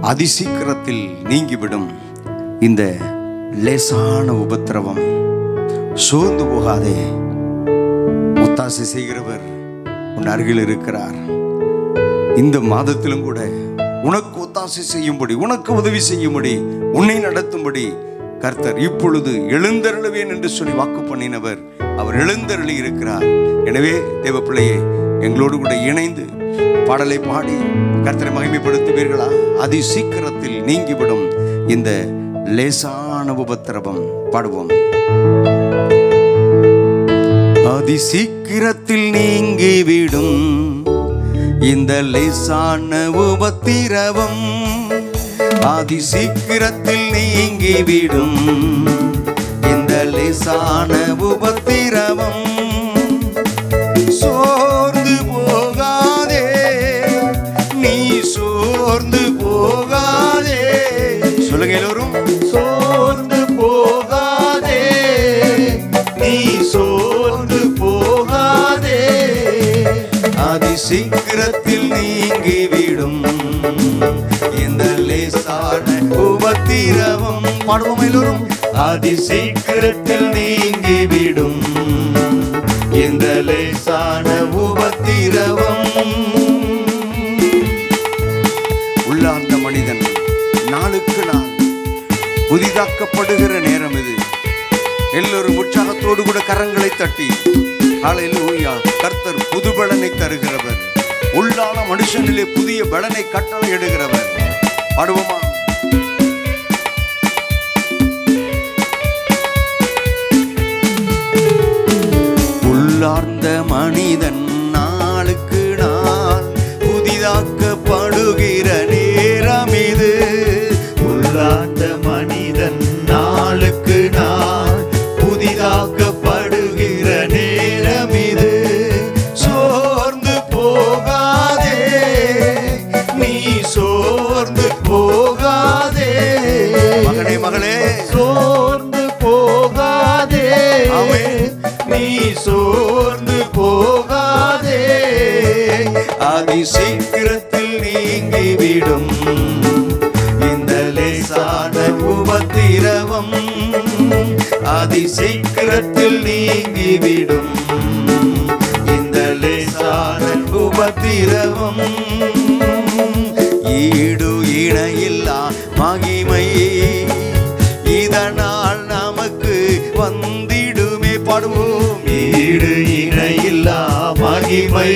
அதிசீக்கிரத்தில் நீங்கிவிடும் இந்த லேசான உபத்திரவம் சோர்ந்து போகாதே ஒத்தாசை செய்கிறவர் உன் அருகில் இருக்கிறார் இந்த மாதத்திலும் கூட உனக்கு ஒத்தாசை செய்யும்படி உனக்கு உதவி செய்யும்படி உன்னை நடத்தும்படி கர்த்தர் இப்பொழுது எழுந்தருளுவேன் என்று சொல்லி வாக்கு பண்ணினவர் அவர் எழுந்தருளி இருக்கிறார் எனவே தேவ பிள்ளையே எங்களோடு கூட இணைந்து பாடலை பாடி கர்த்தரை மகிமைப்படுத்துவீர்களா அதி சீக்கிரத்தில் நீங்கிவிடும் இந்த லேசான உபத்திரவம் பாடுவோம் அதி சீக்கிரத்தில் நீங்கிவிடும் இந்த லேசான உபத்திரவம் அதி சீக்கிரத்தில் நீங்கிவிடும் இந்த லேசான உபத்திரவம் சோர்ந்து போகாதே நீ சோர்ந்து போகாதே சொல்லுங்க எல்லோரும் சோர்ந்து போகாதே நீ சோர்ந்து போகாதே அதி சீக்கிரத்தில் நீங்கிவிடும் இந்த லேசான உபத்திரவம் பாடுவோம் எல்லோரும் அதி சீக்கிரத்தில் நீங்கிவிடும் இந்த லேசான உபத்திரவம் உள்ளார்ந்த மனிதன் நாளுக்கு நாள் புதிதாக்கப்படுகிற நேரம் இது எல்லோரும் உற்சாகத்தோடு கூட கரங்களை தட்டி ஹalleluya கர்த்தர் புது பலனை தருகிறவர் உள்ளான மனுஷனிலே புதிய பலனை கட்டளை எடுகிறவர் பாடுவோமா உள்ளார்ந்த மனிதன் நாளுக்கு நாள் புதிதாக்கப்படுகிற நேரம் இது உள்ளார்ந்த மனிதன் நாளுக்கு நாள் புதிதாக்கப்படுகிற நேரம் இது சோர்ந்து போகாதே நீ சோர்ந்து போகாதே மகனே மகளே சோர்ந்து போகாதே ஆமென். நீ சோர்ந்து போகாதே அதி சீக்கிரத்தில் நீங்கிவிடும் இந்த லேசான உபத்திரவம் அதி சீக்கிரத்தில் நீங்கிவிடும் இந்த லேசான உபத்திரவம் ஈடு இணையில்லா மகிமை இதனால் நமக்கு வந்திடுமே பாடுவோம் ஈடு இணையில்லா மகிமை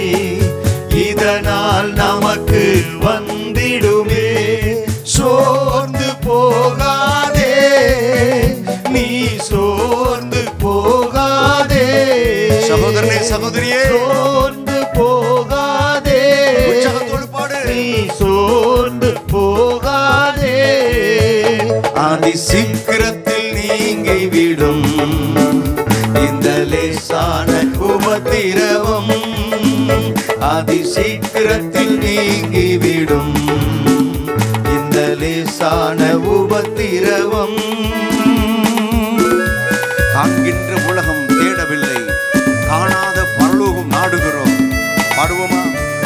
இதனால் நமக்கு வந்திடுமே சோர்ந்து போகாதே நீ சோர்ந்து போகாதே சகோதரனே சகோதரியே சோர்ந்து போகாதே உற்சாகத்தோடு பாடு நீ சோர்ந்து போகாதே அதி சீக்கிரத்தில் நீங்கிவிடும் இந்த லேசான உபத்திரவம் அதி சீக்கிரத்தில் நீங்கிவிடும் இந்த லேசான உபத்திரவம் காண்கின்ற உலகம் தேடவில்லை காணாத பரலோகம் நாடுகிறோம் பாடுவோமா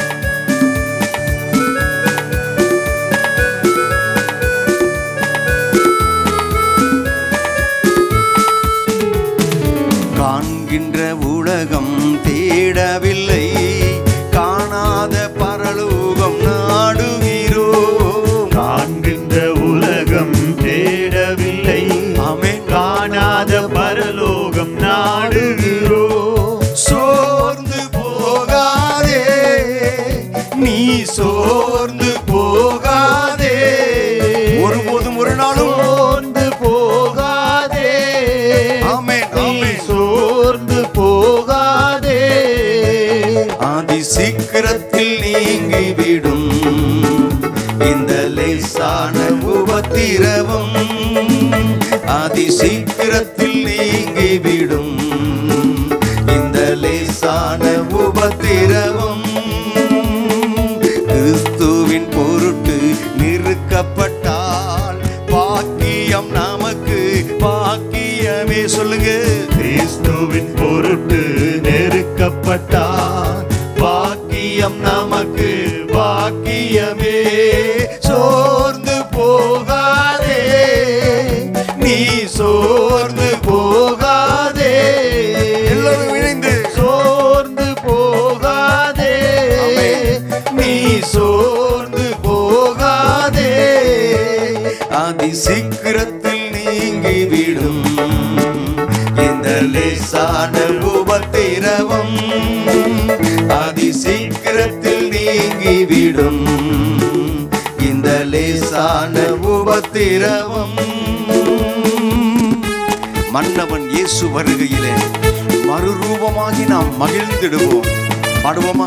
காண்கின்ற உலகம் தேடவில்லை காணாத பரலோகம் நாடுகிறோம் காண்கின்ற உலகம் தேடவில்லை ஆமென். காணாத பரலோகம் நாடுகிறோ சோர்ந்து போகாதே நீ சோர்ந்து போகாதே ஒருபோதும் ஒரு நாளும் சோர்ந்து போகாதே ஆமென், நீ ஆமென். சோர்ந்து போகாதே அதி சீக்கிரத்தில் நீங்கிவிடும் இந்த லேசான உபத்திரவம் அதி சீக்கிரத்தில் நீங்கிவிடும் இந்த லேசான உபத்திரவம் கிறிஸ்துவின் பொருட்டு நிறுக்கப்பட்டால் பாக்கியம் நமக்கு பாக்கியமே சொல்லுங்க கிறிஸ்துவின் பொருட்டு நெருக்கப்பட்டார் பாக்கியம் நமக்கு பாக்கியமே சோ அதி சீக்கிரத்தில் நீங்கிவிடும் இந்த லேசான உபத்திரவம் அதி சீக்கிரத்தில் நீங்கிவிடும் இந்த லேசான உபத்திரவம் மன்னவன் இயேசு வருகையிலே மறுரூபமாகி நாம் மகிழ்ந்திடுவோம் பாடுவோமா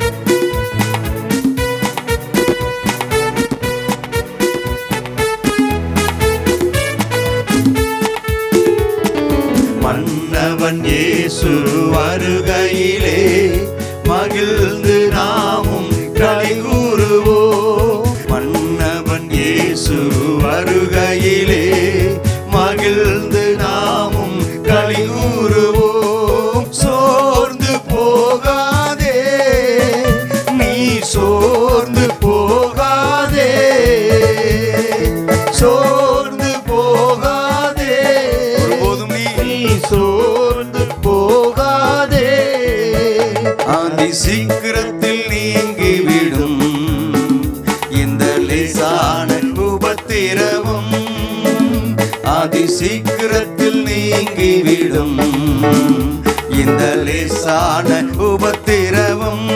மன்னவன் இயேசு வருகையிலே மகிழ்ந்து நாமும் களி கூறுவோம் மன்னவன் இயேசு வருகையிலே மகிழ்ந்து நாமும் களி கூறுவோம் சோர்ந்து போகாதே நீ சோர்ந்து போகாதே சோர்ந்து போகாதே ஒருபோதும் நீ நீ சோர்ந்து போகாதே ஆதி சீக்கிரத்தில் நீங்கிவிடும் இந்த லேசான உபத்திரவம் ஆதி சீக்கிரத்தில் நீங்கிவிடும் இந்த லேசான உபத்திரவம்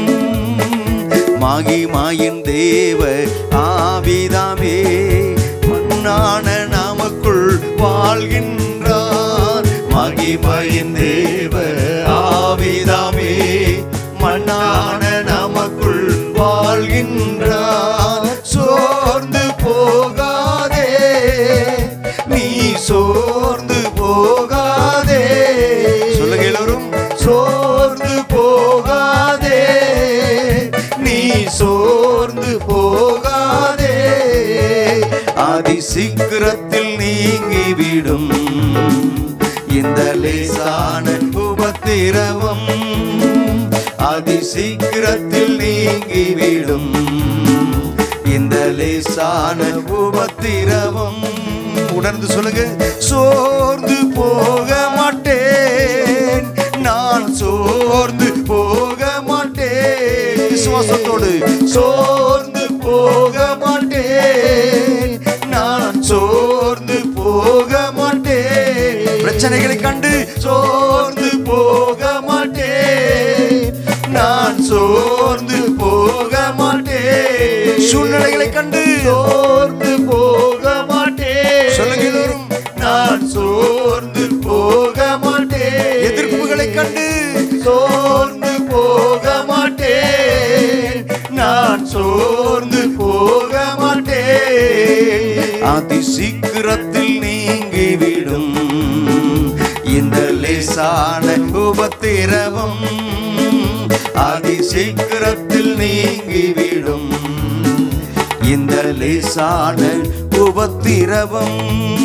மாகிமாயின் தேவ ஆவிதாமே மண்ணான நமக்குள் வாழ்கின்றார் மகிமையின் தேவ ஆவிதாமே மண்ணான நமக்குள் வாழ்கின்றார் சோர்ந்து போகாதே நீ சோர்ந்து போகாதே சொல்லுங்க எல்லோரும் சோர்ந்து போகாதே நீ சோர்ந்து போகாதே அதி சீக்கிரத்தில் நீங்கிவிடும் இந்த லேசான உபத்திரவம் அதி சீக்கிரத்தில் நீங்கிவிடும் இந்த லேசான உபத்திரவம் உணர்ந்து சொல்லுங்க சோர்ந்து போக மாட்டேன் நான் சோர்ந்து போக மாட்டேன் விசுவாசத்தோடு சோர்ந்து போக மாட்டேன் நான் சோர்ந்து போக மாட்டேன் பிரச்சனைகளை கண்டு சோர்ந்து போக மாட்டேன் நான் சோர்ந்து போக மாட்டேன் சூழ்நிலைகளை கண்டு சோர்ந்து போக மாட்டேன் சொல்லுங்க எல்லோரும். நான் சோர்ந்து போக மாட்டேன் எதிர்ப்புகளை கண்டு சோர்ந்து போக மாட்டேன் நான் சோர்ந்து போக மாட்டேன் அதி சீக்கிரத்தில் நீங்கிவிடும் இந்த லேசான உபத்திரவம் அதி சீக்கிரத்தில் நீங்கிவிடும் இந்த லேசான உபத்திரவம்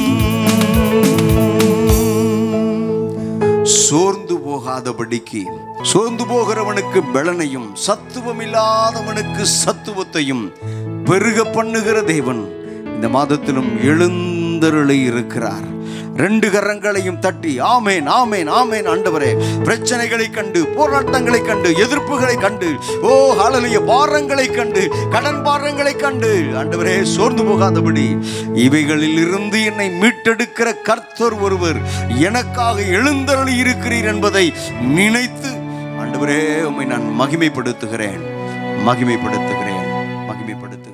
சோர்ந்து போகாதபடிக்கு சோர்ந்து போகிறவனுக்கு பலனையும் சத்துவம் இல்லாதவனுக்கு சத்துவத்தையும் பெருக பண்ணுகிற தேவன் இந்த மாதத்திலும் எழுந்தருளி இருக்கிறார் ரெண்டு கரங்களையும் தட்டி ஆமேன் ஆமேன் ஆமேன் ஆண்டவரே பிரச்சனைகளை கண்டு போராட்டங்களை கண்டு எதிர்ப்புகளை கண்டு ஓ ஹalleluya பாரங்களை கண்டு கடன் பாரங்களை கண்டு ஆண்டவரே சோர்ந்து போகாதபடி இவைகளில் இருந்து என்னை மீட்டெடுக்கிற கர்த்தர் ஒருவர் எனக்காக எழுந்தருளி இருக்கிறீர் என்பதை நினைத்து ஆண்டவரே உம்மை நான் மகிமைப்படுத்துகிறேன் மகிமைப்படுத்துகிறேன் மகிமைப்படுத்துகிறேன்